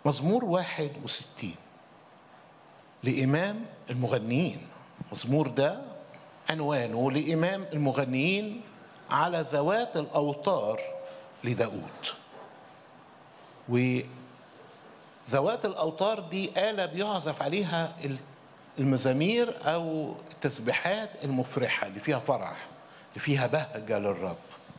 مزمور واحد وستين لإمام المغنيين مزمور ده عنوانه لإمام المغنيين على ذوات الأوتار لداود وذوات الأوتار دي آلة بيعزف عليها المزامير أو التسبيحات المفرحة اللي فيها فرح اللي فيها بهجة للرب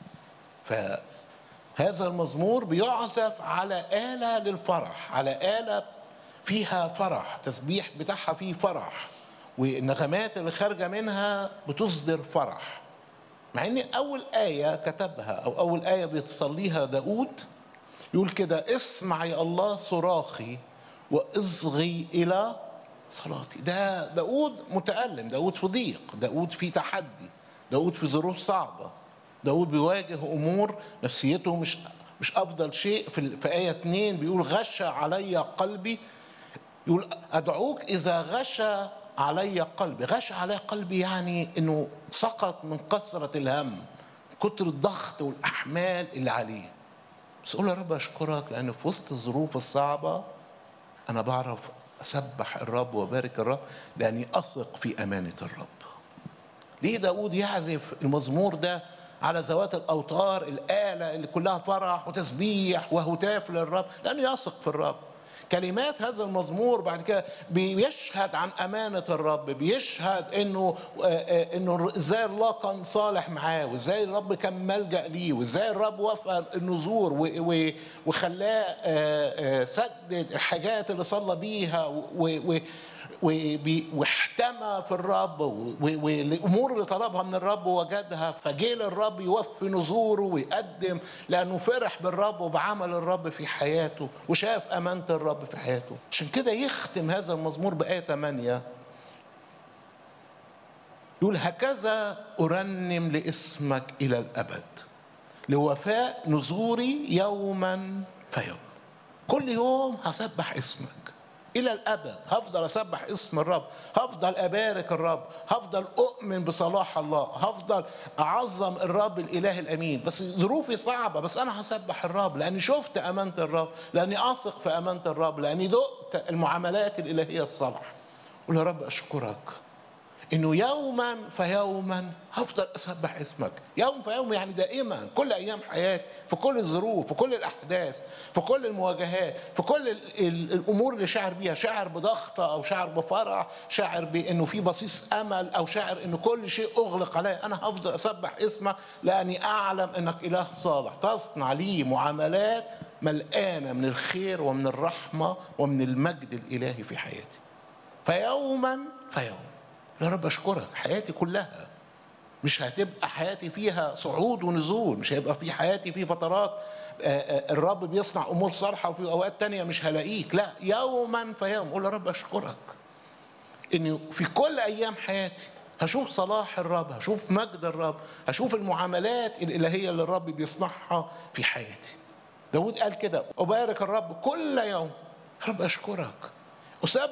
فهذا المزمور بيعزف على آلة للفرح على آلة فيها فرح تسبيح بتاعها فيه فرح والنغمات اللي خارجة منها بتصدر فرح مع ان اول آية كتبها او اول آية بيتصليها داود يقول كده اسمع يا الله صراخي واصغي الى صلاتي ده داود متألم داود في ضيق داود في تحدي داود في ظروف صعبة داود بيواجه امور نفسيته مش مش افضل شيء في, في ايه 2 بيقول غشى علي قلبي يقول ادعوك اذا غشى علي قلبي غشى علي قلبي يعني انه سقط من كثره الهم كتر الضغط والاحمال اللي عليه بس اقول يا رب اشكرك لان في وسط الظروف الصعبه انا بعرف اسبح الرب وبارك الرب لاني اثق في امانه الرب ليه داود يعزف المزمور ده على ذوات الاوتار الاله اللي كلها فرح وتسبيح وهتاف للرب لانه يثق في الرب كلمات هذا المزمور بعد كده بيشهد عن امانه الرب بيشهد انه انه ازاي الله كان صالح معاه وازاي الرب كان ملجا ليه وازاي الرب وفق النذور وخلاه سدد الحاجات اللي صلى بيها واحتمى في الرب والامور اللي طلبها من الرب وجدها فجه للرب يوفي نذوره ويقدم لانه فرح بالرب وبعمل الرب في حياته وشاف امانه الرب في حياته عشان كده يختم هذا المزمور بايه 8 يقول هكذا ارنم لاسمك الى الابد لوفاء نذوري يوما فيوم كل يوم هسبح اسمك الى الابد هفضل اسبح اسم الرب هفضل ابارك الرب هفضل اؤمن بصلاح الله هفضل اعظم الرب الاله الامين بس ظروفي صعبه بس انا هسبح الرب لاني شفت امانه الرب لاني اثق في امانه الرب لاني دقت المعاملات الالهيه الصالحه قول يا رب اشكرك انه يوما فيوما هفضل اسبح اسمك يوم فيوم يعني دائما كل ايام حياتي في كل الظروف في كل الاحداث في كل المواجهات في كل ال ال الامور اللي شاعر بيها شاعر بضغطه او شاعر بفرح شاعر بانه في بصيص امل او شاعر انه كل شيء اغلق عليه انا هفضل اسبح اسمك لاني اعلم انك اله صالح تصنع لي معاملات ملقانه من الخير ومن الرحمه ومن المجد الالهي في حياتي فيوما فيوم يا رب اشكرك حياتي كلها مش هتبقى حياتي فيها صعود ونزول مش هيبقى في حياتي في فترات الرب بيصنع امور صالحه وفي اوقات تانية مش هلاقيك لا يوما فيوم قول يا رب اشكرك اني في كل ايام حياتي هشوف صلاح الرب هشوف مجد الرب هشوف المعاملات الالهيه اللي الرب بيصنعها في حياتي داود قال كده أبارك الرب كل يوم رب أشكرك